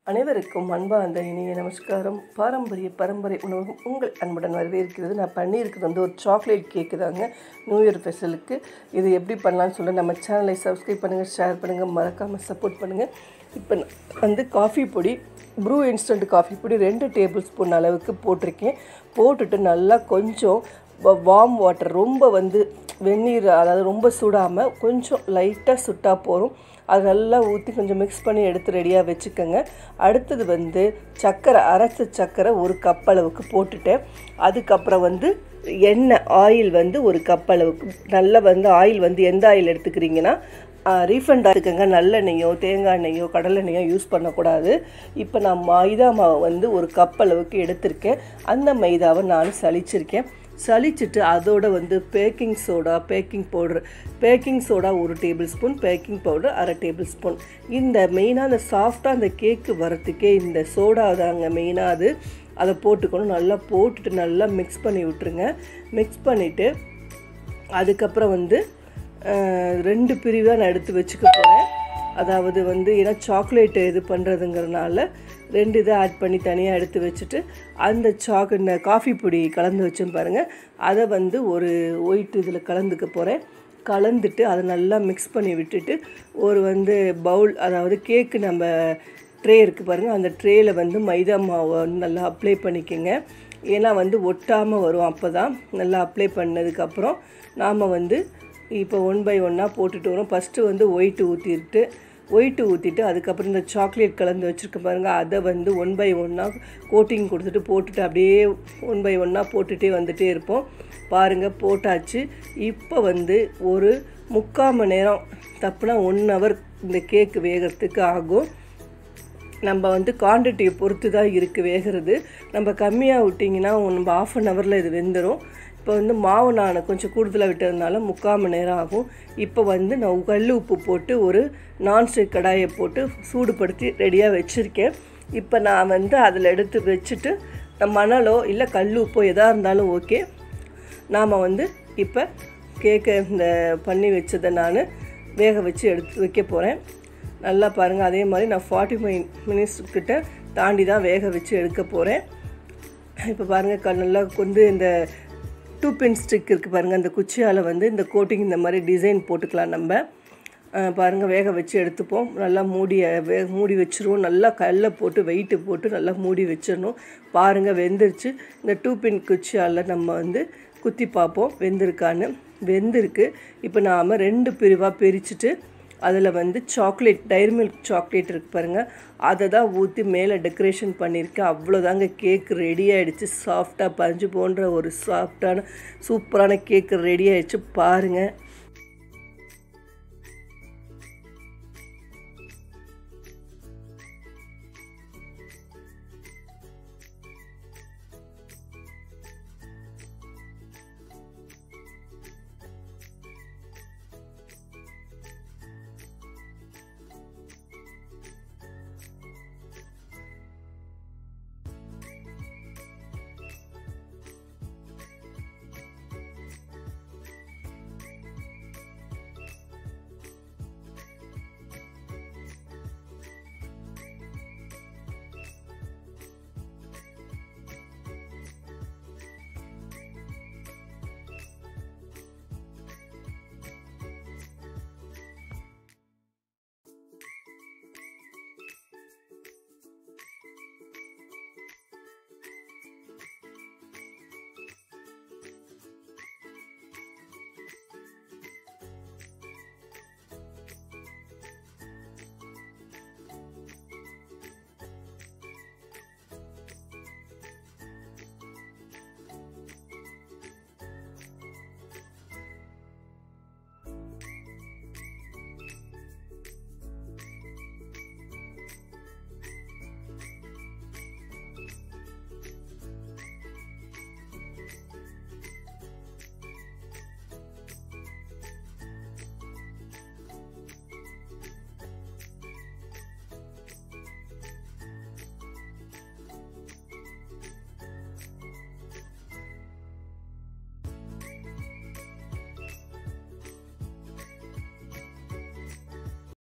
அனைவருக்கும் அன்பார்ந்த இனிய நமஸ்காரம் பாரம்பரிய பரம்பரை உணவகம் உங்கள் அன்புடன் வரவேற்கிறது நான் பண்ணியிருக்கிறது வந்து ஒரு சாக்லேட் கேக்கு தாங்க நியூ இயர் ஸ்பெஷலுக்கு இது எப்படி பண்ணலாம்னு சொல்ல நம்ம சேனலை சப்ஸ்கிரைப் பண்ணுங்கள் ஷேர் பண்ணுங்கள் மறக்காமல் சப்போர்ட் பண்ணுங்கள் இப்போ நான் வந்து காஃபி பொடி ப்ரூ இன்ஸ்டன்ட் காஃபி பொடி ரெண்டு டேபிள் ஸ்பூன் அளவுக்கு போட்டிருக்கேன் போட்டுட்டு நல்லா கொஞ்சம் வார்ம் வாட்டர் ரொம்ப வந்து வெந்நீர் அதாவது ரொம்ப சுடாமல் கொஞ்சம் லைட்டாக சுட்டா போதும் அது நல்லா ஊற்றி கொஞ்சம் மிக்ஸ் பண்ணி எடுத்து ரெடியாக வச்சுக்கோங்க அடுத்தது வந்து சர்க்கரை அரைச்ச சர்க்கரை ஒரு கப் அளவுக்கு போட்டுட்டேன் அதுக்கப்புறம் வந்து எண்ணெய் ஆயில் வந்து ஒரு கப் அளவுக்கு நல்லா வந்து ஆயில் வந்து எந்த ஆயில் எடுத்துக்கிறீங்கன்னா ரீஃபண்ட் இருக்குங்க நல்லெண்ணெயோ தேங்காய் எண்ணெயோ கடலெண்ணெயோ யூஸ் பண்ணக்கூடாது இப்போ நான் மைதா மாவை வந்து ஒரு கப் அளவுக்கு எடுத்திருக்கேன் அந்த மைதாவை நான் சலிச்சிருக்கேன் சலிச்சிட்டு அதோட வந்து baking soda baking powder baking soda ஒரு டேபிள் ஸ்பூன் பேக்கிங் பவுடர் அரை டேபிள் ஸ்பூன் இந்த மெயினாக அந்த சாஃப்டாக அந்த கேக்கு வரத்துக்கே இந்த சோடா தாங்க மெயினாக அது அதை போட்டுக்கணும் நல்லா போட்டுட்டு நல்லா மிக்ஸ் பண்ணி விட்டுருங்க மிக்ஸ் பண்ணிவிட்டு அதுக்கப்புறம் வந்து ரெண்டு பிரிவாக நான் எடுத்து வச்சுக்க போகிறேன் அதாவது வந்து ஏன்னா சாக்லேட்டு இது பண்ணுறதுங்கிறனால ரெண்டு இதை ஆட் பண்ணி தனியாக எடுத்து வச்சுட்டு அந்த சாக் இந்த காஃபி பொடி கலந்து வச்சேன் பாருங்கள் அதை வந்து ஒரு ஒயிட் இதில் கலந்துக்க போகிறேன் கலந்துட்டு அதை நல்லா மிக்ஸ் பண்ணி விட்டுட்டு ஒரு வந்து பவுல் அதாவது கேக்கு நம்ம ட்ரே இருக்குது பாருங்கள் அந்த ட்ரேயில் வந்து மைதா மாவை வந்து நல்லா அப்ளை பண்ணிக்கோங்க ஏன்னா வந்து ஒட்டாமல் வரும் அப்போ தான் நல்லா அப்ளை பண்ணதுக்கப்புறம் நாம் வந்து இப்போ ஒன் பை ஒன்னாக போட்டுட்டு வரோம் ஃபஸ்ட்டு வந்து ஒயிட்டு ஊற்றிட்டு ஒயிட்டு ஊற்றிட்டு அதுக்கப்புறம் இந்த சாக்லேட் கலந்து வச்சுருக்க பாருங்கள் அதை வந்து ஒன் பை ஒன்னாக கோட்டிங் கொடுத்துட்டு போட்டுட்டு அப்படியே ஒன் பை ஒன்னாக போட்டுகிட்டே வந்துகிட்டே இருப்போம் பாருங்கள் போட்டாச்சு இப்போ வந்து ஒரு முக்கால் மணி நேரம் தப்புனா ஒன் ஹவர் இந்த கேக்கு வேகிறதுக்கு ஆகும் நம்ம வந்து குவான்டிட்டியை பொறுத்து தான் இருக்குது வேகிறது நம்ம கம்மியாக விட்டிங்கன்னா நம்ம ஆஃப் அன் ஹவரில் இது வெந்துடும் இப்போ வந்து மாவு நான் கொஞ்சம் கூடுதலாக விட்டதுனால முக்கால் மணி நேரம் ஆகும் இப்போ வந்து நான் கல் உப்பு போட்டு ஒரு நான்ஸ்டிக் கடாயை போட்டு சூடுபடுத்தி ரெடியாக வச்சுருக்கேன் இப்போ நான் வந்து அதில் எடுத்து வச்சுட்டு மணலோ இல்லை கல் உப்போ எதாக இருந்தாலும் ஓகே நாம் வந்து இப்போ கேக்கை இந்த பண்ணி வச்சதை நான் வேக வச்சு எடுத்து வைக்க போகிறேன் நல்லா பாருங்கள் அதே மாதிரி நான் ஃபார்ட்டி ஃபைவ் மினிட்ஸ் கிட்ட தாண்டி தான் வேக வச்சு எடுக்க போகிறேன் இப்போ பாருங்கள் க நல்லா வந்து இந்த டூ பின் ஸ்டிக் இருக்குது பாருங்கள் அந்த குச்சியால் வந்து இந்த கோட்டிங் இந்த மாதிரி டிசைன் போட்டுக்கலாம் நம்ம பாருங்கள் வேக வச்சு எடுத்துப்போம் நல்லா மூடி வே மூடி வச்சுருவோம் நல்லா கல்லை போட்டு வெயிட்டு போட்டு நல்லா மூடி வச்சிடணும் பாருங்கள் வெந்துருச்சு இந்த டூ பின் குச்சியால் நம்ம வந்து குத்தி பார்ப்போம் வெந்திருக்கான்னு வெந்திருக்கு இப்போ நாம் ரெண்டு பிரிவாக பிரிச்சுட்டு அதில் வந்து சாக்லேட் டைரி மில்க் சாக்லேட் இருக்குது பாருங்கள் அதை தான் ஊற்றி மேலே டெக்கரேஷன் பண்ணியிருக்கேன் அவ்வளோதாங்க கேக் ரெடி ஆகிடுச்சு சாஃப்டாக பஞ்சு போன்ற ஒரு சாஃப்டான சூப்பரான கேக்கு ரெடி ஆகிடுச்சு பாருங்கள்